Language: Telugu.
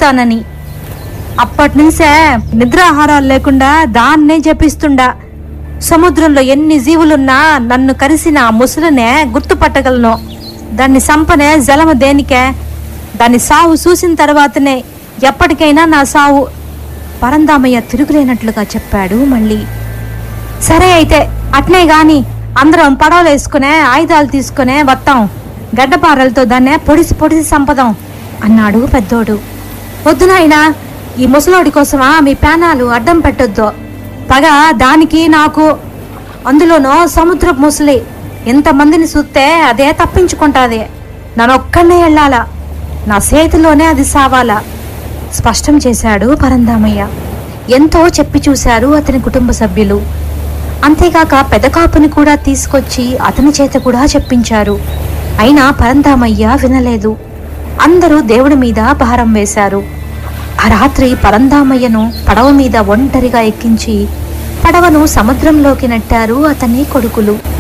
చంపుతానని అప్పటి నుంచే నిద్రాహారాలు లేకుండా దాన్నే జపిస్తుండా సముద్రంలో ఎన్ని జీవులున్నా నన్ను కరిసిన ఆ ముసలినే గుర్తుపట్టగలను దాన్ని సంపనే జలము దేనికే దాన్ని సావు చూసిన తర్వాతనే ఎప్పటికైనా నా సావు పరందామయ్య తిరుగులేనట్లుగా చెప్పాడు మళ్ళీ సరే అయితే అట్నే గాని అందరం పడవలు వేసుకునే ఆయుధాలు తీసుకునే వస్తాం గడ్డపారలతో దాన్నే పొడిసి పొడిసి సంపదాం అన్నాడు పెద్దోడు వద్దు నాయనా ఈ ముసలోడి కోసమా మీ పేనాలు అడ్డం పెట్టొద్దు పగ దానికి నాకు అందులోనూ సముద్రపు ముసలి ఎంతమందిని చూస్తే అదే తప్పించుకుంటాది నన్ను ఒక్కనే వెళ్ళాలా నా చేతిలోనే అది సావాలా స్పష్టం చేశాడు పరందామయ్య ఎంతో చెప్పి చూశారు అతని కుటుంబ సభ్యులు అంతేకాక పెదకాపుని కూడా తీసుకొచ్చి అతని చేత కూడా చెప్పించారు అయినా పరందామయ్య వినలేదు అందరూ దేవుడి మీద భారం వేశారు ఆ రాత్రి పరందామయ్యను పడవ మీద ఒంటరిగా ఎక్కించి పడవను సముద్రంలోకి నెట్టారు అతని కొడుకులు